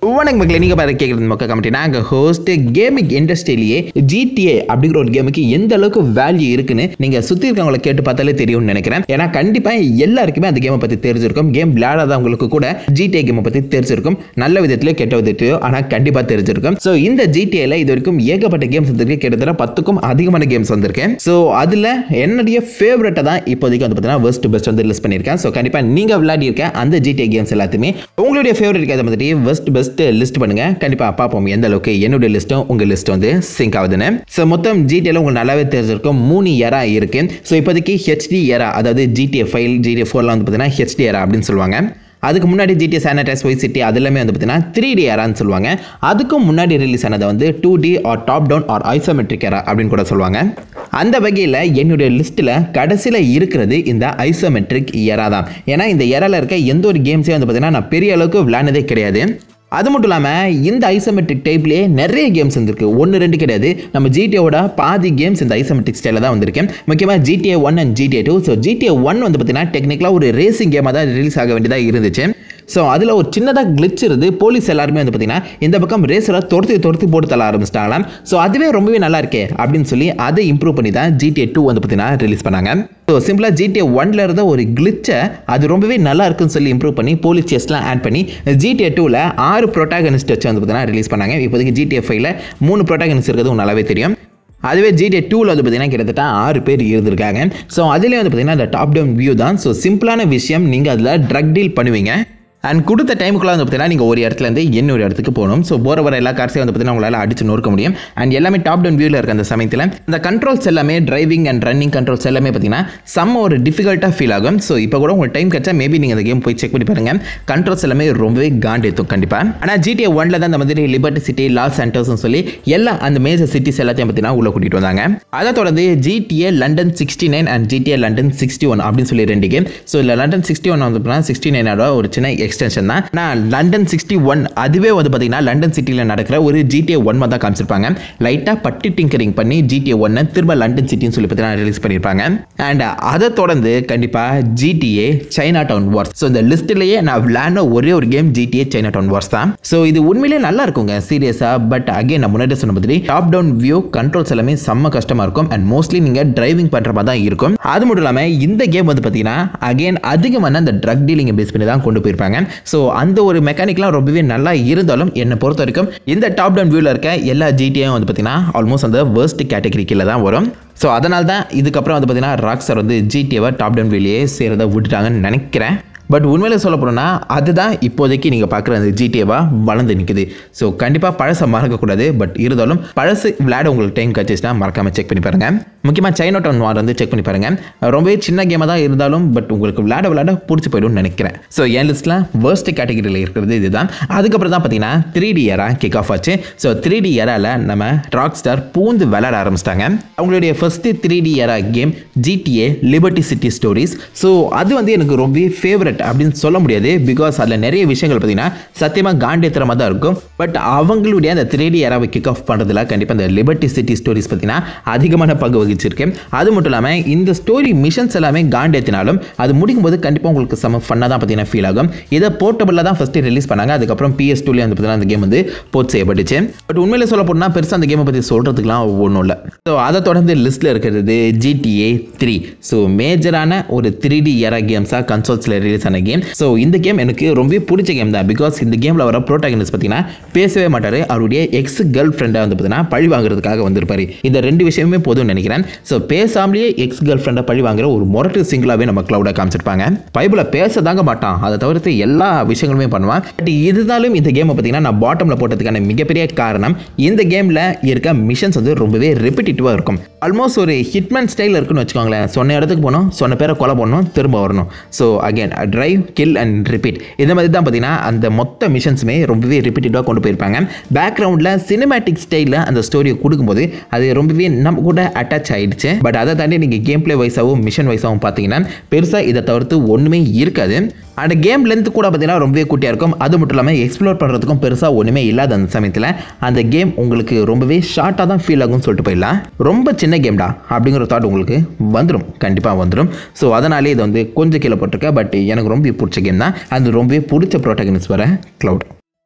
வணக்கம் மக்களே நீங்கள் பாரு கேட்குறது மொக்க கமிட்டி நாங்கள் ஹோஸ்ட் கேமிங் இண்டஸ்ட்ரியிலேயே ஜிடிஏ அப்படிங்கிற ஒரு கேமுக்கு எந்த அளவுக்கு வேல்யூ இருக்குன்னு நீங்கள் சுற்றி இருக்கவங்கள கேட்டு பார்த்தாலே தெரியும்னு நினைக்கிறேன் ஏன்னா கண்டிப்பாக எல்லாருக்குமே அந்த கேமை பற்றி தெரிஞ்சிருக்கும் கேம் விளையாடாதவங்களுக்கு கூட ஜிடிஏ கேமை பற்றி தெரிஞ்சிருக்கும் நல்ல விதத்திலயோ கெட்ட விதத்திலயோ ஆனால் கண்டிப்பாக தெரிஞ்சிருக்கும் ஸோ இந்த ஜிடிஏல இது வரைக்கும் ஏகப்பட்ட கேம்ஸ் வந்திருக்கு கிட்டத்தட்ட பத்துக்கும் அதிகமான கேம்ஸ் வந்திருக்கேன் ஸோ அதில் என்னுடைய ஃபேவரட்டை தான் இப்போதைக்கு வந்து பார்த்தீங்கன்னா வெஸ்ட் பெஸ்ட் வந்து லிஸ்ட் பண்ணியிருக்கேன் ஸோ கண்டிப்பாக நீங்கள் விளையாடிருக்க அந்த ஜிடிஏ கேம்ஸ் எல்லாத்தையுமே உங்களுடைய ஃபேவரட் கேதை வந்துட்டு வெஸ்ட் பெஸ்ட் லிஸ்ட் பண்ணுங்க கண்டிப்பாக பார்ப்போம் எந்த அளவுக்கு என்னுடைய லிஸ்ட்டும் உங்கள் லிஸ்ட் வந்து சிங்க் ஆகுதுன்னு ஸோ மொத்தம் ஜிடிஏல உங்களுக்கு நல்லாவே தெரிஞ்சிருக்கும் மூணு எரா இருக்கு ஸோ இப்போதைக்கு ஹெச்டி எரா அதாவது ஜிடிஏ ஃபைல் ஜிடிஏ ஃபோர்லாம் வந்து பார்த்தீங்கன்னா ஹெச்டி எரா அப்படின்னு சொல்லுவாங்க அதுக்கு முன்னாடி ஜிடிஏ சானிடைஸ் ஒய் சிட்டி அது எல்லாமே வந்து பார்த்தீங்கன்னா த்ரீ டி எரான்னு சொல்லுவாங்க அதுக்கும் முன்னாடி ரிலீஸ் ஆனதை வந்து two D or top down or isometric era அப்படின்னு கூட சொல்லுவாங்க அந்த வகையில் என்னுடைய லிஸ்ட்டில் கடைசியில் இருக்கிறது இந்த ஐசோமெட்ரிக் எரா தான் ஏன்னா இந்த எரால இருக்க எந்த ஒரு கேம்ஸே வந்து பார்த்தீங்கன்னா நான் பெரிய அளவுக்கு விளையாண்டதே கிடையாது அது மட்டும் இல்லாமல் இந்த ஐசோமெட்ரிக் டைப்லேயே நிறைய கேம்ஸ் வந்திருக்கு ஒன்று ரெண்டு கிடையாது நம்ம ஜிடிஏவோட பாதி கேம்ஸ் இந்த ஐசோமெட்ரிக் ஸ்டைலில் தான் வந்திருக்கு முக்கியமாக GTA one and GTA two so GTA one வந்து பார்த்தீங்கன்னா டெக்னிக்கலாக ஒரு ரேசிங் கேமாக தான் ரிலீஸ் ஆக வேண்டியதாக இருந்துச்சு ஸோ அதில் ஒரு சின்னதாக கிளிச் இருந்து போலீஸ் எல்லாருமே வந்து பார்த்தீங்கன்னா இந்த பக்கம் ரேஸரை துரத்தி துரத்தி போட்டு தள்ள ஆரம்பிச்சிட்டாங்களாம் ஸோ அதுவே ரொம்பவே நல்லா இருக்கே அப்படின்னு சொல்லி அதை இம்ப்ரூவ் பண்ணி தான் ஜிடிஏ டூ வந்து பார்த்தீங்கன்னா ரிலீஸ் பண்ணாங்க ஸோ சிம்பிளாக ஜிடிஏ ஒன்ல இருந்த ஒரு கிளிச்சை அது ரொம்பவே நல்லா இருக்குன்னு சொல்லி இம்ப்ரூவ் பண்ணி போலீஸ் சேஸ்லாம் ஆட் பண்ணி ஜிடிஏ டூவில் ஆறு ப்ரோட்டாகனிஸ்ட் வச்சு வந்து பார்த்தீங்கன்னா ரிலீஸ் பண்ணாங்க இப்போதைக்கு ஜிடிஏ ஃபைவ்ல மூணு ப்ரோட்டாகனிஸ்ட் இருக்கிறது உங்களுக்கு நல்லாவே தெரியும் அதுவே ஜிடிஏ டூவில் வந்து பார்த்தீங்கன்னா கிட்டத்தட்ட ஆறு பேர் இருந்திருக்காங்க ஸோ அதுலேயே வந்து பார்த்தீங்கன்னா அந்த டாப் டவுன் வியூ தான் ஸோ சிம்பிளான விஷயம் நீங்கள் அதில் ட்ரக் டீல் பண்ணுவீங்க அண்ட் கொடுத்த டைமுக்குள்ள வந்து பார்த்தீங்கன்னா நீங்கள் ஒரு இடத்துலேருந்து இன்னொரு இடத்துக்கு போகணும் ஸோ போகிற வர எல்லா கார்ஸையும் வந்து பார்த்தீங்கன்னா உங்களால் அடிச்சு நொறுக்க முடியும் அண்ட் எல்லாமே டாப் டவுன் வியூவில் இருக்க அந்த சமயத்தில் இந்த கண்ட்ரோல்ஸ் எல்லாமே டிரைவிங் அண்ட் ரன்னிங் கண்ட்ரோல்ஸ் எல்லாமே பார்த்தீங்கன்னா செம்ம ஒரு டிஃபிகல்ட்டாக ஃபீல் ஆகும் ஸோ இப்போ கூட உங்களுக்கு டைம் கிடைச்சா மேபி நீங்கள் அந்த கேம் போய் செக் பண்ணி பாருங்க கண்ட்ரோல்ஸ் எல்லாமே ரொம்பவே காண்டேத்தும் கண்டிப்பாக ஆனால் ஜிடிஏ ஒன்ல தான் அந்த மாதிரி லிபர்ட்டி சிட்டி லாஸ் சென்டர்ஸ்னு சொல்லி எல்லா அந்த மேஜர் சிட்டிஸ் எல்லாத்தையும் பார்த்தீங்கன்னா உள்ள கூட்டிகிட்டு வந்தாங்க அதை தொடர்ந்து GTA London sixty nine and GTA London sixty one அப்படின்னு சொல்லி ரெண்டு கேம் ஸோ இல்லை லண்டன் சிக்ஸ்டி ஒன் வந்து சிக்ஸ்டி நைனோட ஒரு சின்ன எக்ஸ்டென்ஷன் தான் நான் லண்டன் சிக்ஸ்டி ஒன் அதுவே வந்து பார்த்தீங்கன்னா லண்டன் சிட்டியில் நடக்கிற ஒரு ஜிடிஏ ஒன் தான் காமிச்சிருப்பாங்க லைட்டாக பட்டி டிங்கரிங் பண்ணி ஜிடிஏ ஒன்னை திரும்ப லண்டன் சிட்டின்னு சொல்லி பார்த்தீங்கன்னா ரிலீஸ் பண்ணியிருப்பாங்க அண்ட் அதை தொடர்ந்து கண்டிப்பாக GTA Chinatown wars so இந்த லிஸ்ட்லேயே நான் விளையாடின ஒரே ஒரு game GTA Chinatown wars தான் ஸோ இது உண்மையிலேயே நல்லா இருக்குங்க சீரியஸாக பட் அகைன் நான் முன்னாடி சொன்ன மாதிரி டாப் டவுன் வியூ கண்ட்ரோல்ஸ் எல்லாமே செம்ம கஷ்டமாக இருக்கும் அண்ட் மோஸ்ட்லி நீங்கள் டிரைவிங் பண்ணுற மாதிரி தான் இருக்கும் அது மட்டும் இல்லாமல் இந்த கேம் வந்து பார்த்தீங்கன்னா அகைன் அதிகமான அந்த ட்ரக் டீலிங்கை பேஸ் பண்ணி தான் கொண்டு போயிருப்பாங்க ஸோ அந்த ஒரு மெக்கானிக்லாம் ரொம்பவே நல்லா இருந்தாலும் என்னை பொறுத்த வரைக்கும் இந்த டாப் டவுன் வியூவில் இருக்க எல்லா ஜிடியும் வந்து பார்த்தீங்கன்னா ஆல்மோஸ்ட் அந்த வேர்ஸ்ட் கேட்டகரி கீழே தான் வரும் ஸோ அதனால தான் இதுக்கப்புறம் வந்து பார்த்தீங்கன்னா ராக் சார் வந்து ஜிடிஏவை டாப் டவுன் வியூலேயே சேரதை விட்டுட்டாங்கன்னு நினைக்கிறேன் பட் உண்மையில சொல்ல போனோம்னா அதுதான் இப்போதைக்கு நீங்கள் பார்க்குற அந்த ஜிடிஏவாக வளர்ந்து நிற்குது ஸோ கண்டிப்பாக பழசை மறக்கக்கூடாது பட் இருந்தாலும் பழசு விளையாட உங்களுக்கு டைம் கிடச்சிச்சுன்னா மறக்காமல் செக் பண்ணி பாருங்கள் முக்கியமாக சைனா டவுன் வார் வந்து செக் பண்ணி பாருங்கள் ரொம்பவே சின்ன கேமாக தான் இருந்தாலும் பட் உங்களுக்கு விளையாட விளையாட பிடிச்சி போயிடும்னு நினைக்கிறேன் ஸோ என் லிஸ்ட்டில் வேர்ஸ்ட் கேட்டகரியில் இருக்கிறது இதுதான் அதுக்கப்புறம் தான் பார்த்தீங்கன்னா three D era kick off ஆச்சு ஸோ த்ரீ டி ஏராவில் நம்ம ராக் ஸ்டார் பூந்து விளையாட ஆரம்பிச்சிட்டாங்க அவங்களுடைய first three D era game GTA Liberty City stories so அது வந்து எனக்கு ரொம்பவே ஃபேவரட் அப்படின்னு சொல்ல முடியாது பிகாஸ் அதில் நிறைய விஷயங்கள் பார்த்தீங்கன்னா சத்தியமாக காண்டியத்திரமாக தான் இருக்கும் பட் அவங்களுடைய அந்த த்ரீ டி ஏராவை கிக் ஆஃப் பண்ணுறதுல கண்டிப்பாக அந்த லிபர்ட்டி சிட்டி ஸ்டோரிஸ் பார்த்தீங்கன்னா அதிகமான பங்கு வகிச்சிருக்கேன் அது மட்டும் இல்லாமல் இந்த ஸ்டோரி மிஷன்ஸ் எல்லாமே காண்டியத்தினாலும் அது முடிக்கும் போது கண்டிப்பாக உங்களுக்கு செம்ம ஃபன்னாக தான் பார்த்தீங்கன்னா ஃபீல் ஆகும் இதை போர்ட்டபிளில் தான் ஃபஸ்ட்டு ரிலீஸ் பண்ணாங்க அதுக்கப்புறம் பிஎஸ் டூலேயே வந்து பார்த்தீங்கன்னா அந்த கேம் வந்து போர்ட் செய்யப்பட்டுச்சு பட் உண்மையில சொல்ல போனால் பெருசாக அந்த கேமை பற்றி சொல்கிறதுக்குலாம் ஒன்றும் இல்லை ஸோ அதை தொடர்ந்து லிஸ்ட்டில் இருக்கிறது ஜிடிஏ த்ரீ ஸோ மேஜரான ஒரு த்ரீ டி ஏரா கேம்ஸாக கன்சோல்ஸில் ரிலீஸ் ஆன கேம் ஸோ இந்த கேம் எனக்கு ரொம்ப பிடிச்ச கேம் தான் பிகாஸ் இந்த கேமில் வர ப்ரோட்டாகனிஸ்ட் பார்த்தீங்கன்னா பேசவே மாட்டார் அவருடைய எக்ஸ் கேர்ள் ஃப்ரெண்டை வந்து பார்த்தீங்கன்னா பழி வாங்குறதுக்காக வந்திருப்பாரு இந்த ரெண்டு விஷயமே போதும்னு நினைக்கிறேன் ஸோ பேசாமலேயே எக்ஸ் கேர்ள் ஃப்ரெண்டை பழி வாங்குற ஒரு முரட்டு சிங்கிளாகவே நம்ம க்ளவுடாக காமிச்சிருப்பாங்க பைபிளை பேச தாங்க மாட்டான் அதை தவிர்த்து எல்லா விஷயங்களுமே பண்ணுவான் பட் இருந்தாலும் இந்த கேமை பார்த்தீங்கன்னா நான் பாட்டமில் போட்டதுக்கான மிகப்பெரிய காரணம் இந்த கேமில் இருக்க மிஷன்ஸ் வந்து ரொம்பவே ரெப்பிட்டேட்டிவாக இருக்கும் ஆல்மோஸ்ட் ஒரு ஹிட்மேன் ஸ்டைல் இருக்குன்னு வச்சுக்கோங்களேன் சொன்ன இடத்துக்கு போகணும் சொன்ன பேரை கொலை பண்ணணும் திரும்ப வரணும் so again drive kill and repeat இந்த மாதிரி தான் பார்த்தீங்கன்னா அந்த மொத்த மிஷன்ஸுமே ரொம்பவே ரிப்பீட்டடாக கொண்டு போயிருப்பாங்க பேக்ரவுண்டில் சினிமேட்டிக் ஸ்டைலில் அந்த ஸ்டோரியை கொடுக்கும்போது அது ரொம்பவே நம்ம கூட அட்டாச் ஆயிடுச்சு பட் அதை தாண்டி நீங்கள் கேம் பிளே வைஸாகவும் மிஷன் வைஸாகவும் பார்த்தீங்கன்னா பெருசாக இதை தவிர்த்து ஒன்றுமே இருக்காது அண்ட் கேம் லென்த் கூட பார்த்தீங்கன்னா ரொம்பவே குட்டியாக இருக்கும் அது மட்டும் இல்லாமல் எக்ஸ்ப்ளோர் பண்ணுறதுக்கும் பெருசாக ஒன்றுமே இல்லாத அந்த சமயத்தில் அந்த கேம் உங்களுக்கு ரொம்பவே ஷார்ட்டாக தான் ஃபீல் ஆகும்னு சொல்லிட்டு போயிடலாம் ரொம்ப சின்ன கேம்டா அப்படிங்கிற தாட் உங்களுக்கு வந்துடும் கண்டிப்பாக வந்துடும் ஸோ அதனாலே இது வந்து கொஞ்சம் கீழே போட்டிருக்கேன் பட் எனக்கு ரொம்ப பிடிச்ச கேம் தான் அது ரொம்பவே பிடிச்ச ப்ரோட்டகனிஸ்ட் வர க்ளவுட்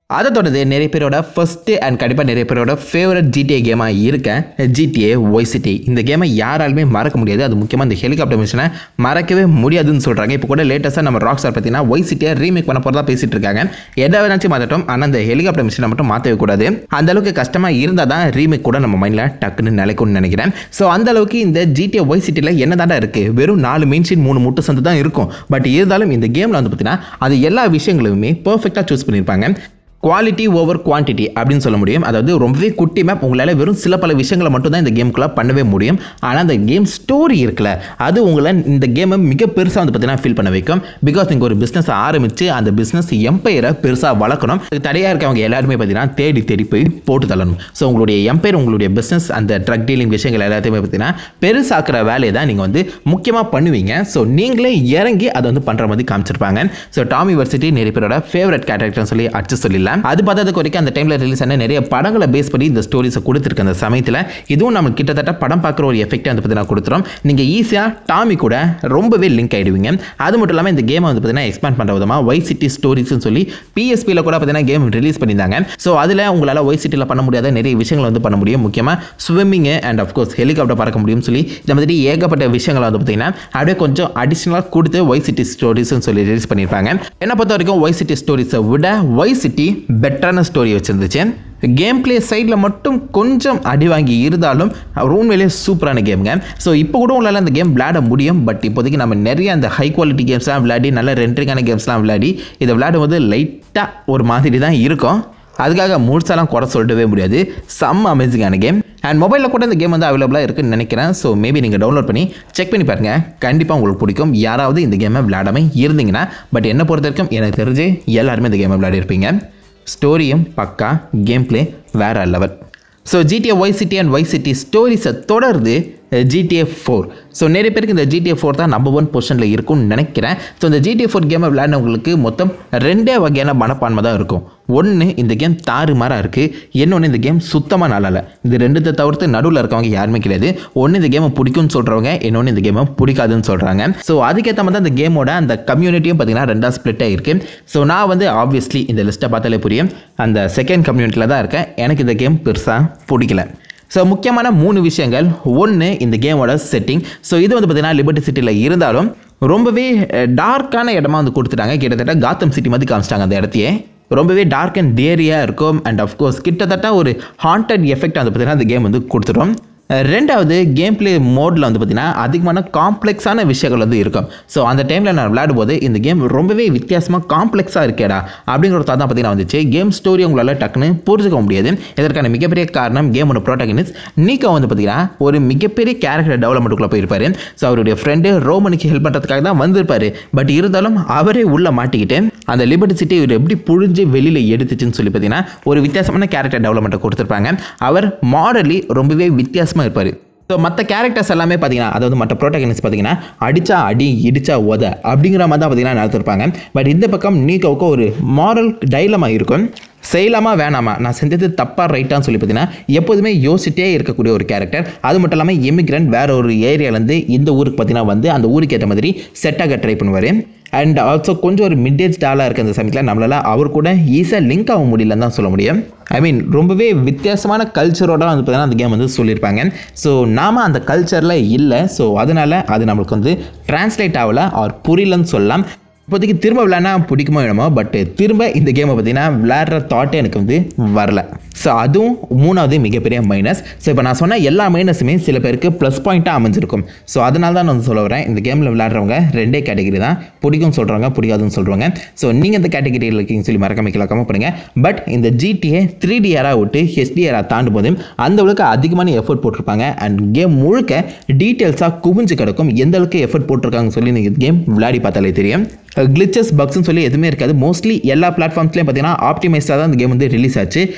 அதை தொடர்ந்து நிறைய பேரோட ஃபர்ஸ்ட் அண்ட் கண்டிப்பாக நிறைய பேரோட ஃபேவரட் ஜிடிஏ கேமாக இருக்க ஜிடிஏ ஒய் சிட்டி இந்த கேமை யாராலுமே மறக்க முடியாது அது முக்கியமாக இந்த ஹெலிகாப்டர் மிஷனை மறக்கவே முடியாதுன்னு சொல்கிறாங்க இப்போ கூட லேட்டஸ்ட்டாக நம்ம ராக் ஸ்டார் பார்த்தீங்கன்னா ஒய் சிட்டியை ரீமேக் பண்ண போகிறதா பேசிட்டு இருக்காங்க எதை வேணாச்சும் மாற்றட்டும் ஆனால் அந்த ஹெலிகாப்டர் மிஷினை மட்டும் மாற்றவே கூடாது அந்த அளவுக்கு கஷ்டமாக இருந்தால் தான் ரீமேக் கூட நம்ம மைண்டில் டக்குன்னு நிலைக்கும்னு நினைக்கிறேன் ஸோ அந்த அளவுக்கு இந்த ஜிடிஏ ஒய் சிட்டியில் என்ன தாண்டா இருக்குது வெறும் நாலு மெயின் ஷீட் மூணு முட்டு சந்து தான் இருக்கும் பட் இருந்தாலும் இந்த கேமில் வந்து பார்த்தீங்கன்னா அது எல்லா விஷயங்களுமே பர்ஃபெக்டாக சூஸ் பண்ணியிருப்பாங்க குவாலிட்டி ஓவர் குவான்டிட்டி அப்படின்னு சொல்ல முடியும் அதாவது ரொம்பவே குட்டி மேப் உங்களால் வெறும் சில பல விஷயங்களை மட்டும் தான் இந்த கேமுக்குள்ளே பண்ணவே முடியும் ஆனால் அந்த கேம் ஸ்டோரி இருக்குல்ல அது உங்களை இந்த கேமை மிக பெருசாக வந்து பார்த்தீங்கன்னா ஃபீல் பண்ண வைக்கும் பிகாஸ் நீங்கள் ஒரு பிஸ்னஸ் ஆரம்பித்து அந்த பிஸ்னஸ் எம்பையரை பெருசாக வளர்க்கணும் அதுக்கு தடையாக இருக்கவங்க எல்லாருமே பார்த்தீங்கன்னா தேடி தேடி போய் போட்டு தள்ளணும் ஸோ உங்களுடைய எம்பையர் உங்களுடைய பிஸ்னஸ் அந்த ட்ரக் டீலிங் விஷயங்கள் எல்லாத்தையுமே பார்த்தீங்கன்னா பெருசாக்குற வேலையை தான் நீங்கள் வந்து முக்கியமாக பண்ணுவீங்க ஸோ நீங்களே இறங்கி அதை வந்து பண்ணுற மாதிரி காமிச்சிருப்பாங்க ஸோ டாமி யூனிவர்சிட்டி நிறைய பேரோட ஃபேவரட் கேரக்டர்னு சொல்லி அடிச்சு சொல்லிடலாம் அது பார்த்ததுக்கு வரைக்கும் அந்த டைமில் ரிலீஸ் ஆன நிறைய படங்களை பேஸ் பண்ணி இந்த ஸ்டோரிஸை கொடுத்துருக்கு அந்த சமயத்தில் இதுவும் நம்ம கிட்டத்தட்ட படம் பார்க்குற ஒரு எஃபெக்டை வந்து பார்த்தீங்கன்னா கொடுத்துரும் நீங்கள் ஈஸியாக டாமி கூட ரொம்பவே லிங்க் ஆகிடுவீங்க அது மட்டும் இல்லாமல் இந்த கேமை வந்து பார்த்தீங்கன்னா எக்ஸ்பேண்ட் பண்ணுற விதமாக ஒய் சிட்டி ஸ்டோரிஸ்னு சொல்லி பிஎஸ்பியில் கூட பார்த்தீங்கன்னா கேம் ரிலீஸ் பண்ணியிருந்தாங்க ஸோ அதில் உங்களால் ஒய் சிட்டியில் பண்ண முடியாத நிறைய விஷயங்களை வந்து பண்ண முடியும் முக்கியமாக ஸ்விம்மிங்கு அண்ட் அஃப்கோர்ஸ் ஹெலிகாப்டர் பறக்க முடியும்னு சொல்லி இந்த மாதிரி ஏகப்பட்ட விஷயங்களை வந்து பார்த்தீங்கன்னா அப்படியே கொஞ்சம் அடிஷ்னலாக கொடுத்து ஒய் சிட்டி ஸ்டோரிஸ்னு சொல்லி ரிலீஸ் பண்ணியிருப்பாங்க என்ன பொறுத்த வரைக்கும் ஒய் சிட்டி ஸ்டோரிஸை விட ஒய் சிட்டி பெட்டரான ஸ்டோரி வச்சுருந்துச்சு கேம் பிளே சைடில் மட்டும் கொஞ்சம் அடி வாங்கி இருந்தாலும் உண்மையிலேயே சூப்பரான கேமுங்க ஸோ இப்போ கூட உங்களால் அந்த கேம் விளையாட முடியும் பட் இப்போதைக்கு நம்ம நிறைய அந்த ஹை குவாலிட்டி கேம்ஸ்லாம் விளையாடி நல்ல ரெண்டரிங்கான கேம்ஸ்லாம் விளையாடி இதை விளையாடும் போது லைட்டாக ஒரு மாதிரி தான் இருக்கும் அதுக்காக முழுசாலாம் குறை சொல்லவே முடியாது செம்ம அமேசிங்கான கேம் அண்ட் மொபைலில் கூட இந்த கேம் வந்து அவைலபிளாக இருக்குன்னு நினைக்கிறேன் ஸோ மேபி நீங்கள் டவுன்லோட் பண்ணி செக் பண்ணி பாருங்கள் கண்டிப்பாக உங்களுக்கு பிடிக்கும் யாராவது இந்த கேமை விளையாடாமல் இருந்தீங்கன்னா பட் என்னை பொறுத்த வரைக்கும் எனக்கு தெரிஞ்சு எல்லாருமே இந்த கேமை விளையாடி இருப்பீங்க ஸ்டோரியும் பக்கா கேம் பிளே வேற level so GTA Vice City and Vice City ஸ்டோரிஸை தொடர்ந்து ஜிடிஏ ஃபோர் ஸோ நிறைய பேருக்கு இந்த ஜிடிஏ ஃபோர் தான் நம்பர் ஒன் பொசிஷனில் இருக்கும்னு நினைக்கிறேன் ஸோ இந்த ஜிடிஏ ஃபோர் கேமை விளையாடினவங்களுக்கு மொத்தம் ரெண்டே வகையான மனப்பான்மை தான் இருக்கும் ஒன்று இந்த கேம் தாறுமாறாக இருக்குது இன்னொன்று இந்த கேம் சுத்தமாக நல்லா இல்லை இது ரெண்டுத்தை தவிர்த்து நடுவில் இருக்கவங்க யாருமே கிடையாது ஒன்று இந்த கேமை பிடிக்கும்னு சொல்கிறவங்க இன்னொன்று இந்த கேமை பிடிக்காதுன்னு சொல்கிறாங்க ஸோ அதுக்கேற்ற மாதிரி தான் இந்த கேமோட அந்த கம்யூனிட்டியும் பார்த்தீங்கன்னா ரெண்டாக ஸ்ப்ளிட் ஆகிருக்கு ஸோ நான் வந்து ஆப்வியஸ்லி இந்த லிஸ்ட்டை பார்த்தாலே புரியும் அந்த செகண்ட் கம்யூனிட்டியில் தான் இருக்கேன் எனக்கு இந்த கேம் பெருசாக பிடிக்கல ஸோ முக்கியமான மூணு விஷயங்கள் ஒன்று இந்த கேமோட செட்டிங் ஸோ இது வந்து பார்த்தீங்கன்னா லிபர்ட்டி சிட்டியில் இருந்தாலும் ரொம்பவே டார்க்கான இடமா வந்து கொடுத்துட்டாங்க கிட்டத்தட்ட காத்தம் சிட்டி மாதிரி காமிச்சிட்டாங்க அந்த இடத்தையே ரொம்பவே டார்க் அண்ட் டேரியாக இருக்கும் அண்ட் அஃப்கோர்ஸ் கிட்டத்தட்ட ஒரு ஹாண்டட் எஃபெக்ட் வந்து பார்த்தீங்கன்னா அந்த கேம் வந்து கொடுத்துரும் ரெண்டாவது கேம் பிளே மோடில் வந்து பார்த்திங்கன்னா அதிகமான காம்ப்ளெக்ஸான விஷயங்கள் வந்து இருக்கும் ஸோ அந்த டைமில் நான் விளையாடும் போது இந்த கேம் ரொம்பவே வித்தியாசமாக காம்ப்ளெக்ஸாக இருக்கேடா அப்படிங்கிற ஒரு தான் பார்த்தீங்கன்னா வந்துச்சு கேம் ஸ்டோரி உங்களால் டக்குன்னு புரிஞ்சுக்க முடியாது இதற்கான மிகப்பெரிய காரணம் கேமோட ப்ரோட்டகனிஸ்ட் நீக்கோ வந்து பார்த்தீங்கன்னா ஒரு மிகப்பெரிய கேரக்டர் டெவலப்மெண்ட்டுக்குள்ளே போயிருப்பாரு ஸோ அவருடைய ஃப்ரெண்டு ரோமனுக்கு ஹெல்ப் பண்ணுறதுக்காக தான் வந்திருப்பாரு பட் இருந்தாலும் அவரே உள்ளே மாட்டிக்கிட்டு அந்த லிபர்ட்டி சிட்டி இவர் எப்படி புழிஞ்சு வெளியில் எடுத்துச்சுன்னு சொல்லி பார்த்தீங்கன்னா ஒரு வித்தியாசமான கேரக்டர் டெவலப்மெண்ட்டை கொடுத்துருப்பாங்க அவர் மாடலி ரொம்பவே வித்தியாசமாக இருப்பார் ஸோ மற்ற கேரக்டர்ஸ் எல்லாமே பார்த்தீங்கன்னா அதாவது மற்ற ப்ரோட்டகனிஸ்ட் பார்த்தீங்கன்னா அடிச்சா அடி இடிச்சா உத அப்படிங்கிற மாதிரி தான் பார்த்தீங்கன்னா நடத்திருப்பாங்க பட் இந்த பக்கம் நீக்கோவுக்கு ஒரு மாரல் டைலமா இருக்கும் செய்யலாமா வேணாமா நான் செஞ்சது தப்பாக ரைட்டான்னு சொல்லி பார்த்தீங்கன்னா எப்போதுமே யோசிச்சிட்டே இருக்கக்கூடிய ஒரு கேரக்டர் அது மட்டும் இல்லாமல் இமிக்ரெண்ட் வேற ஒரு ஏரியாலேருந்து இந்த ஊருக்கு பார்த்தீங்கன்னா வந்து அந்த ஊருக்கு ஏற்ற மாதிரி செட் ஆக ட்ரை பண்ணுவார் அண்ட் ஆல்சோ கொஞ்சம் ஒரு மிட் ஏஜ் டாலாக இருக்க அந்த சமயத்தில் நம்மளால் அவர் கூட ஈஸியாக லிங்க் ஆக முடியலன்னு தான் சொல்ல முடியும் ஐ மீன் ரொம்பவே வித்தியாசமான கல்ச்சரோட வந்து பார்த்தீங்கன்னா அந்த கேம் வந்து சொல்லியிருப்பாங்க ஸோ நாம் அந்த கல்ச்சரில் இல்லை ஸோ அதனால் அது நம்மளுக்கு வந்து டிரான்ஸ்லேட் ஆகலை அவர் புரியலன்னு சொல்லலாம் இப்போதைக்கு திரும்ப விளையாடினா பிடிக்குமோ வேணுமோ பட் திரும்ப இந்த கேமை பார்த்தீங்கன்னா விளையாடுற தாட்டே எனக்கு வந்து வரல ஸோ அதுவும் மூணாவது மிகப்பெரிய மைனஸ் ஸோ இப்போ நான் சொன்ன எல்லா மைனஸுமே சில பேருக்கு ப்ளஸ் பாயிண்ட்டாக அமைஞ்சிருக்கும் ஸோ அதனால தான் நான் வந்து சொல்ல வரேன் இந்த கேமில் விளையாடுறவங்க ரெண்டே கேட்டகரி தான் பிடிக்கும் சொல்கிறவங்க பிடிக்காதுன்னு சொல்கிறவங்க ஸோ நீங்கள் இந்த கேட்டகரியில் இருக்கீங்கன்னு சொல்லி மறக்காம கீழே கமெண்ட் பண்ணுங்கள் பட் இந்த ஜிடிஏ த்ரீ டிஆராக விட்டு ஹெச்டிஆராக தாண்டும் போது அந்த அளவுக்கு அதிகமான எஃபர்ட் போட்டிருப்பாங்க அண்ட் கேம் முழுக்க டீட்டெயில்ஸாக குவிஞ்சு கிடக்கும் எந்த அளவுக்கு எஃபர்ட் போட்டிருக்காங்கன்னு சொல்லி நீங்கள் கேம் விளையாடி பார்த்தாலே தெரியும் கிளிச்சஸ் பக்ஸ்னு சொல்லி எதுவுமே இருக்காது மோஸ்ட்லி எல்லா பிளாட்ஃபார்ம்ஸ்லையும் பார்த்தீங்கன்னா ஆப்டிமைஸாக தான் இந்த கேம் வந்து ரிலீஸ் ஆச்சு ஸோ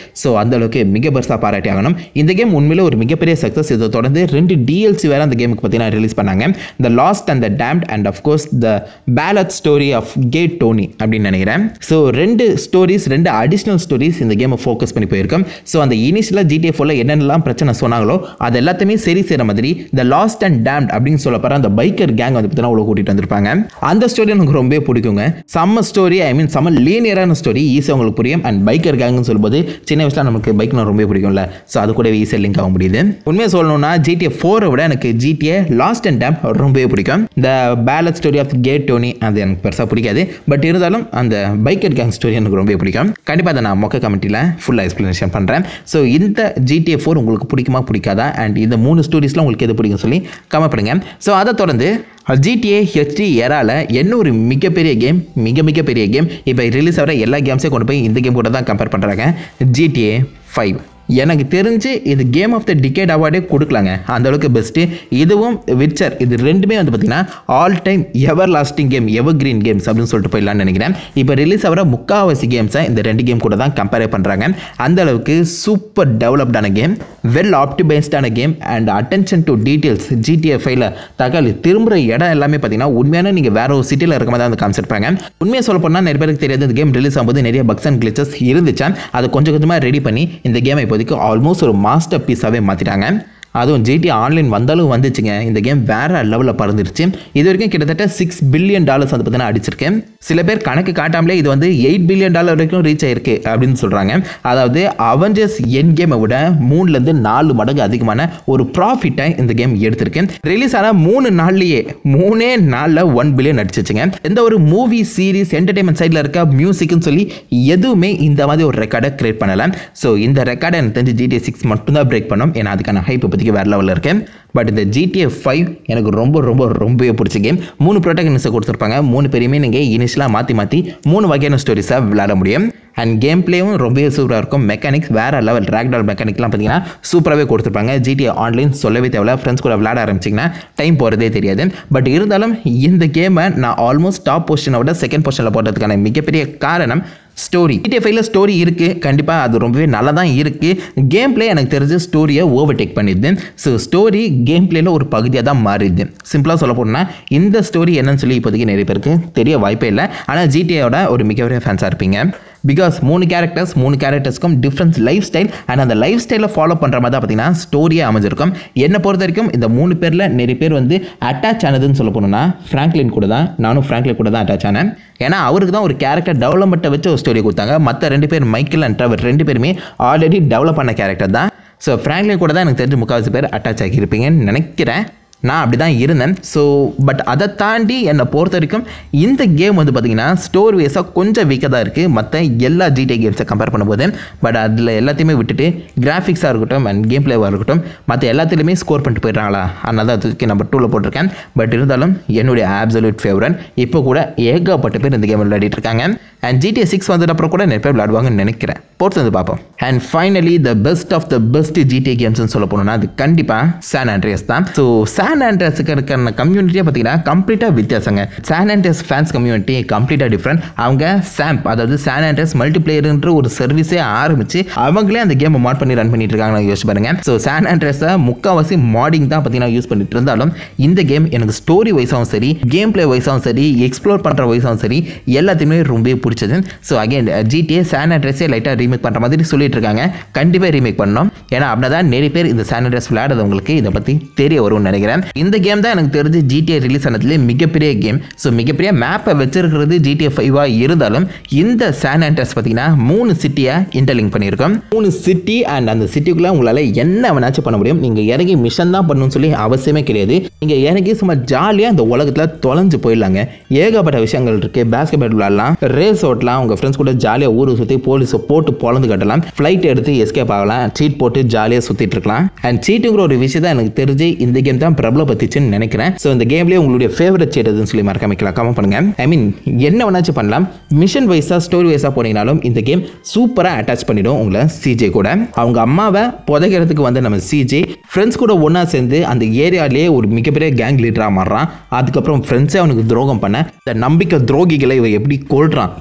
அந்த அளவுக்கு மிக பெருசாக பாராட்டி ஆகணும் இந்த கேம் உண்மையிலே ஒரு மிகப்பெரிய சக்ஸஸ் இதை தொடர்ந்து ரெண்டு டிஎல்சி வேற அந்த கேமுக்கு பார்த்தீங்கன்னா ரிலீஸ் பண்ணாங்க the lost and the damned and of course the ballad story of gay Tony அப்படின்னு நினைக்கிறேன் ஸோ ரெண்டு ஸ்டோரிஸ் ரெண்டு அடிஷ்னல் ஸ்டோரிஸ் இந்த கேமை ஃபோக்கஸ் பண்ணி போயிருக்கோம் ஸோ அந்த இனிஷியலாக ஜிடிஏ ஃபோரில் என்னென்னலாம் பிரச்சனை சொன்னாங்களோ அது எல்லாத்தையுமே சரி செய்கிற மாதிரி த லாஸ்ட் அண்ட் டேம்ட் அப்படின்னு சொல்ல போகிற அந்த பைக்கர் கேங் வந்து பார்த்தீங்கன்னா அவ்வளோ கூட்டிகிட்டு வந்திருப்பாங்க அந்த ஸ்டோரி எனக்கு ரொம்பவே பிடிக்குங்க செம்ம ஸ்டோரி ஐ மீன் செம்ம லீனியரான ஸ்டோரி ஈஸியாக உங்களுக்கு புரியும் அண்ட் பைக்கர் கேங்னு சொல்லும்போது சின்ன வயசில் நமக்கு பைக்னா ரொம்ப பிடிக்கும்ல ஸோ அது கூட ஈஸியாக லிங்க் ஆக முடியுது உண்மையாக சொல்லணும்னா ஜிடிஏ ஃபோரை விட எனக்கு ஜிடிஏ லாஸ்ட் அண்ட் டேம் ரொம்பவே பிடிக்கும் இந்த ballad story of gay Tony அது எனக்கு பெருசாக பிடிக்காது பட் இருந்தாலும் அந்த பைக்கர் கேங் ஸ்டோரி எனக்கு ரொம்ப பிடிக்கும் கண்டிப்பாக அதை நான் மொக்க கமிட்டியில் ஃபுல்லாக எக்ஸ்ப்ளனேஷன் பண்ணுறேன் ஸோ இந்த ஜிடிஏ ஃபோர் உங்களுக்கு பிடிக்குமா பிடிக்காதா அண்ட் இந்த மூணு ஸ்டோரிஸ்லாம் உங்களுக்கு எது பிடிக்கும் சொல்லி கமெண்ட் பண்ணுங்க ஸோ அதை தொடர்ந்து ஜிடிஏ ஹெச்டி ஏரால என்ன ஒரு மிகப்பெரிய கேம் மிக மிகப்பெரிய கேம் இப்போ ரிலீஸ் ஆகிற எல்லா கேம்ஸையும் கொண்டு போய் இந்த கேம் கூட தான் கம்பேர் பண்ணுறாங்க ஜிடிஏ ஃபைவ் எனக்கு தெரிஞ்சு இது கேம் ஆஃப் த டிகேட் அவார்டே கொடுக்கலாங்க அந்த அளவுக்கு பெஸ்ட்டு இதுவும் விச்சர் இது ரெண்டுமே வந்து பார்த்தீங்கன்னா all time everlasting game evergreen games அப்படின்னு சொல்லிட்டு போயிடலாம்னு நினைக்கிறேன் இப்போ ரிலீஸ் ஆகிற முக்காவாசி கேம்ஸை இந்த ரெண்டு கேம் கூட தான் கம்பேர் பண்ணுறாங்க அந்த அளவுக்கு சூப்பர் டெவலப்டான கேம் வெல் ஆப்டிமைஸ்டான game and attention to details ஜிடிஎஃப் ஃபைல தகவல் திரும்புகிற இடம் எல்லாமே பார்த்தீங்கன்னா உண்மையான நீங்கள் வேற ஒரு சிட்டியில் இருக்க மாதிரி தான் அந்த கான்செப்ட் பாங்க உண்மையை சொல்ல போனால் நிறைய பேருக்கு தெரியாது இந்த கேம் ரிலீஸ் ஆகும்போது நிறைய பக்ஸ் அண்ட் கிளிச்சஸ் இருந்துச்சான் அதை கொஞ்சம் கொஞ்சமாக ரெடி பண்ணி இந்த கேமை இப்போதைக்கு ஆல்மோஸ்ட் ஒரு மாஸ்டர் பீஸாகவே மாற்றிட்டாங்க அதுவும் ஜிடி ஆன்லைன் வந்தாலும் வந்துச்சுங்க இந்த கேம் வேற லெவலில் பறந்துருச்சு இது வரைக்கும் கிட்டத்தட்ட சிக்ஸ் பில்லியன் டாலர்ஸ் வந்து பார்த்தீங்கன்னா அடிச்சிருக்கேன் சில பேர் கணக்கு காட்டாமலே இது வந்து எயிட் பில்லியன் டாலர் வரைக்கும் ரீச் ஆயிருக்கு அப்படின்னு சொல்கிறாங்க அதாவது அவெஞ்சர்ஸ் என் கேமை விட மூணுலேருந்து நாலு மடங்கு அதிகமான ஒரு ப்ராஃபிட்டை இந்த கேம் எடுத்திருக்கு ரிலீஸ் ஆன மூணு நாள்லேயே மூணே நாளில் ஒன் பில்லியன் அடிச்சிச்சுங்க எந்த ஒரு மூவி சீரிஸ் என்டர்டைன்மெண்ட் சைடில் இருக்க மியூசிக்னு சொல்லி எதுவுமே இந்த மாதிரி ஒரு ரெக்கார்டை கிரியேட் பண்ணலை ஸோ இந்த ரெக்கார்டை எனக்கு தெரிஞ்சு ஜிடிஏ சிக்ஸ் மட்டும்தான் பிரேக் பண்ணோம் ஏன்னா அதுக்கான ஹைப் இப்போதைக்கு வேறு லெவலில் இருக்கேன் பட் இந்த ஜிடிஏ ஃபைவ் எனக்கு ரொம்ப ரொம்ப ரொம்பவே பிடிச்ச கேம் மூணு ப்ரோட்டகனிஸை கொடுத்துருப்பாங்க மூணு பேருமே நீங்கள் இனிஷியலாக மாற்றி மாற்றி மூணு வகையான ஸ்டோரிஸாக விளையாட முடியும் அண்ட் கேம் பிளேவும் ரொம்பவே சூப்பராக இருக்கும் மெக்கானிக்ஸ் வேறு லெவல் ட்ராக்டால் மெக்கானிக்லாம் பார்த்தீங்கன்னா சூப்பராகவே கொடுத்துருப்பாங்க ஜிடிஏ ஆன்லைன் சொல்லவே தேவையில்ல ஃப்ரெண்ட்ஸ் கூட விளையாட ஆரம்பிச்சிங்கன்னா டைம் போகிறதே தெரியாது பட் இருந்தாலும் இந்த கேமை நான் ஆல்மோஸ்ட் டாப் பொசிஷனை விட செகண்ட் பொசிஷனில் போட்டதுக்கான மிகப்பெரிய காரணம் ஸ்டோரி ஜிடிஏ ஃபைவ்ல ஸ்டோரி இருக்குது கண்டிப்பாக அது ரொம்பவே நல்லா தான் இருக்குது கேம் பிளே எனக்கு தெரிஞ்ச ஸ்டோரியை ஓவர்டேக் பண்ணிடுது ஸோ ஸ்டோரி கேம் பிளேல ஒரு பகுதியாக தான் மாறிடுது சிம்பிளாக சொல்ல போனால் இந்த ஸ்டோரி என்னன்னு சொல்லி இப்போதைக்கு நிறைய பேருக்கு தெரிய வாய்ப்பே இல்லை ஆனால் ஜிடிஏவோட ஒரு மிகப்பெரிய ஃபேன்ஸாக இருப்பீங்க பிகாஸ் மூணு கேரக்டர்ஸ் மூணு கேரக்டர்ஸ்க்கும் டிஃப்ரெண்ட் லைஃப் ஸ்டைல் அண்ட் அந்த லைஃப் ஸ்டைலை ஃபாலோ பண்ணுற மாதிரி தான் பார்த்தீங்கன்னா ஸ்டோரியே அமைஞ்சிருக்கும் என்னை பொறுத்த வரைக்கும் இந்த மூணு பேரில் நிறைய பேர் வந்து அட்டாச் ஆனதுன்னு சொல்ல போனோம்னா ஃப்ராங்க்லின் கூட தான் நானும் ஃப்ராங்க்லின் கூட தான் அட்டாச் ஆனேன் ஏன்னா அவருக்கு தான் ஒரு கேரக்டர் டெவலப்மெண்ட்டை வச்சு ஒரு ஸ்டோரி கொடுத்தாங்க மற்ற ரெண்டு பேர் மைக்கேல் அண்ட் ட்ரவர் ரெண்டு பேருமே ஆல்ரெடி டெவலப் பண்ண கேரக்டர் தான் ஸோ ஃப்ராங்க்லின் கூட தான் எனக்கு தெரிஞ்சு முக்கால்வாசி பேர் அட்டாச் ஆகியிருப்பீங்கன்னு நினைக்கிறேன் நான் அப்படி தான் இருந்தேன் ஸோ பட் அதை தாண்டி என்னை பொறுத்த வரைக்கும் இந்த கேம் வந்து பார்த்திங்கன்னா ஸ்டோர் வேஸாக கொஞ்சம் வீக்காக தான் இருக்குது மற்ற எல்லா ஜிடிஏ கேம்ஸை கம்பேர் பண்ணும்போது பட் அதில் எல்லாத்தையுமே விட்டுட்டு கிராஃபிக்ஸாக இருக்கட்டும் அண்ட் கேம் பிளேவாக இருக்கட்டும் மற்ற எல்லாத்துலேயுமே ஸ்கோர் பண்ணிட்டு போயிடுறாங்களா அதனால தான் அதுக்கு நம்பர் டூவில் போட்டிருக்கேன் பட் இருந்தாலும் என்னுடைய ஆப்சல்யூட் ஃபேவரட் இப்போ கூட ஏகப்பட்ட பேர் இந்த கேம் விளையாடிட்டு இருக்காங்க அண்ட் ஜிடிஏ சிக்ஸ் வந்தது அப்புறம் கூட நிறைய பேர் விளையாடுவாங்கன்னு நினைக்கிறேன் பொறுத்து வந்து பார்ப்போம் and finally the best of the best GTA கேம்ஸ்னு சொல்ல போனோம்னா அது கண்டிப்பாக சான் ஆண்ட்ரியஸ் தான் ஸோ சான் ஆண்ட்ரியஸுக்கு இருக்கிற கம்யூனிட்டியை பார்த்தீங்கன்னா கம்ப்ளீட்டாக வித்தியாசங்க சான் ஆண்ட்ரியஸ் ஃபேன்ஸ் கம்யூனிட்டி கம்ப்ளீட்டாக டிஃப்ரெண்ட் அவங்க சாம்ப் அதாவது சான் ஆண்ட்ரியஸ் மல்டிபிளேயர்ன்ற ஒரு சர்வீஸே ஆரம்பிச்சு அவங்களே அந்த கேமை மாட் பண்ணி ரன் பண்ணிட்டு இருக்காங்க யோசிச்சு பாருங்க ஸோ சான் ஆண்ட்ரியஸை முக்கால்வாசி மாடிங் தான் பார்த்தீங்கன்னா யூஸ் பண்ணிட்டு இருந்தாலும் இந்த கேம் எனக்கு ஸ்டோரி வைஸாகவும் சரி கேம் பிளே வைஸாகவும் சரி எக்ஸ்ப்ளோர் பண்ணுற வைஸாகவும் சரி எல்லாத்தையுமே ரொம்ப பிடிச்சது ஸோ அகைன் ஜிடிஏ சான் அட்ரஸே லைட்டாக ரீமேக் பண்ணுற மாதிரி சொல்லிட்டு இருக்காங்க கண்டிப்பாக ரீமேக் பண்ணணும் ஏன்னா அப்படின்னா தான் நிறைய பேர் இந்த சான் அட்ரஸ் விளையாடுறவங்களுக்கு இதை பற்றி தெரிய வரும்னு நினைக்கிறேன் இந்த கேம் தான் எனக்கு தெரிஞ்சு ஜிடிஏ ரிலீஸ் ஆனதுலேயே மிகப்பெரிய கேம் ஸோ மிகப்பெரிய மேப்பை வச்சிருக்கிறது ஜிடிஏ ஃபைவாக இருந்தாலும் இந்த சான் அட்ரஸ் பார்த்தீங்கன்னா மூணு சிட்டியை இன்டர்லிங்க் பண்ணியிருக்கோம் மூணு சிட்டி அண்ட் அந்த சிட்டிக்குள்ளே உங்களால் என்ன வேணாச்சும் பண்ண முடியும் நீங்கள் இறங்கி மிஷன் தான் பண்ணணும்னு சொல்லி அவசியமே கிடையாது நீங்கள் இறங்கி சும்மா ஜாலியாக இந்த உலகத்தில் தொலைஞ்சு போயிடலாங்க ஏகப்பட்ட விஷயங்கள் இருக்குது பேஸ்கெட் பால் விளாடலாம் ரேஸ் ஓட்டலாம் உங்கள் ஃப்ரெண்ட்ஸ் கூட ஜாலியாக ஊரை சுற்றி போலீஸை போட்டு பொழந்து கட்டலாம் ஃப்ளைட் எடுத்து எஸ்கேப் ஆகலாம் சீட் போட்டு ஜாலியாக சுற்றிட்டு இருக்கலாம் அண்ட் சீட்டுங்கிற ஒரு விஷயம் தான் எனக்கு தெரிஞ்சு இந்த கேம் தான் பிரபலப்படுத்திச்சுன்னு நினைக்கிறேன் ஸோ இந்த கேம்லேயே உங்களுடைய ஃபேவரட் சீட் எதுன்னு சொல்லி மறக்காம வைக்கலாம் கமெண்ட் பண்ணுங்க ஐ மீன் என்ன வேணாச்சும் பண்ணலாம் மிஷன் வைஸாக ஸ்டோரி வைஸாக போனீங்கனாலும் இந்த கேம் சூப்பராக அட்டாச் பண்ணிடும் உங்களை சிஜே கூட அவங்க அம்மாவை புதைக்கிறதுக்கு வந்து நம்ம சிஜே ஃப்ரெண்ட்ஸ் கூட ஒன்றா சேர்ந்து அந்த ஏரியாலேயே ஒரு மிகப்பெரிய கேங் லீடராக மாறுறான் அதுக்கப்புறம் ஃப்ரெண்ட்ஸே அவனுக்கு துரோகம் பண்ண இந்த நம்பிக்கை துரோகிகளை இவன் எப்படி கொள்றான்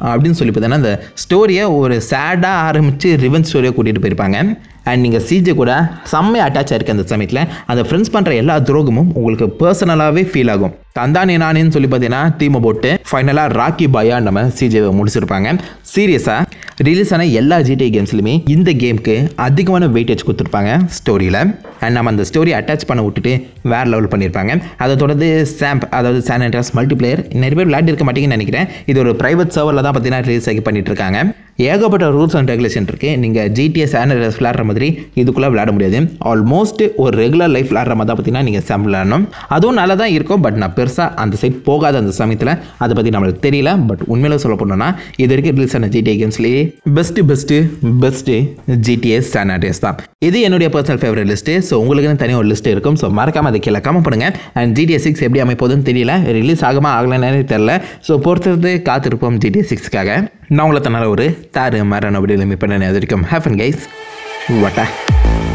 அப்படின்னு சொல்லி பார்த்தீங்கன்னா அந்த ஸ்டோரியை ஒரு சேடாக ஆரம்பித்து ரிவன் ஸ்டோரியை கூட்டிகிட்டு போயிருப்பாங்க அண்ட் நீங்கள் சிஜே கூட செம்மையாக அட்டாச் ஆயிருக்கு அந்த சமயத்தில் அந்த ஃப்ரெண்ட்ஸ் பண்ணுற எல்லா துரோகமும் உங்களுக்கு பர்சனலாகவே ஃபீல் ஆகும் தந்தானே நானேன்னு சொல்லி பார்த்தீங்கன்னா டீமை போட்டு ஃபைனலாக ராக்கி பாயா நம்ம சிஜேவை முடிச்சிருப்பாங்க சீரியஸாக ரிலீஸ் ஆன எல்லா ஜிடிஐ கேம்ஸ்லையுமே இந்த கேமுக்கு அதிகமான வெயிட்டேஜ் கொடுத்துருப்பாங்க ஸ்டோரியில் அண்ட் நம்ம அந்த ஸ்டோரி அட்டாச் பண்ண விட்டுட்டு வேறு லெவல் பண்ணியிருப்பாங்க அதை தொடர்ந்து சாம்ப் அதாவது சான் அண்ட்ராஸ் மல்டிப்ளேயர் நிறைய பேர் விளையாடி இருக்க மாட்டீங்கன்னு நினைக்கிறேன் இது ஒரு ப்ரைவேட் சர்வரில் தான் பார்த்தீங்கன்னா ரிலீஸ் ஆகி பண்ணிட்டு இருக்காங்க ஏகப்பட்ட ரூல்ஸ் அண்ட் ரெகுலேஷன் இருக்குது நீங்கள் ஜிடிஎஸ் சான் அண்ட்ராஸ் விளையாடுற மாதிரி இதுக்குள்ளே விளையாட முடியாது ஆல்மோஸ்ட் ஒரு ரெகுலர் லைஃப் விளையாடுற மாதிரி தான் பார்த்தீங்கன்னா நீங்கள் சாம் விளையாடணும் அதுவும் நல்லா தான் இருக்கும் பட் நான் பெருசாக அந்த சைட் போகாத அந்த சமயத்தில் அதை பற்றி நம்மளுக்கு தெரியல பட் உண்மையில சொல்ல போனோம்னா இது வரைக்கும் ரிலீஸ் ஆன ஜிடிஏ கேம்ஸ்லேயே best best best GTA San Andreas தான் இது என்னுடைய பர்சனல் ஃபேவரட் லிஸ்ட்டு ஸோ உங்களுக்குன்னு தனியாக ஒரு லிஸ்ட் இருக்கும் ஸோ மறக்காம அதை கீழே கமெண்ட் பண்ணுங்க அண்ட் ஜிடிஎஸ் சிக்ஸ் எப்படி அமைப்போதுன்னு தெரியல ரிலீஸ் ஆகுமா ஆகலன்னு தெரியல ஸோ பொறுத்தது காத்திருப்போம் ஜிடிஎஸ் சிக்ஸ்க்காக நான் உங்களை தன்னால ஒரு தாறு மரண வீடியோவில் மீட் பண்ணேன் அது வரைக்கும் ஹேஃபன் கைஸ் வட்டா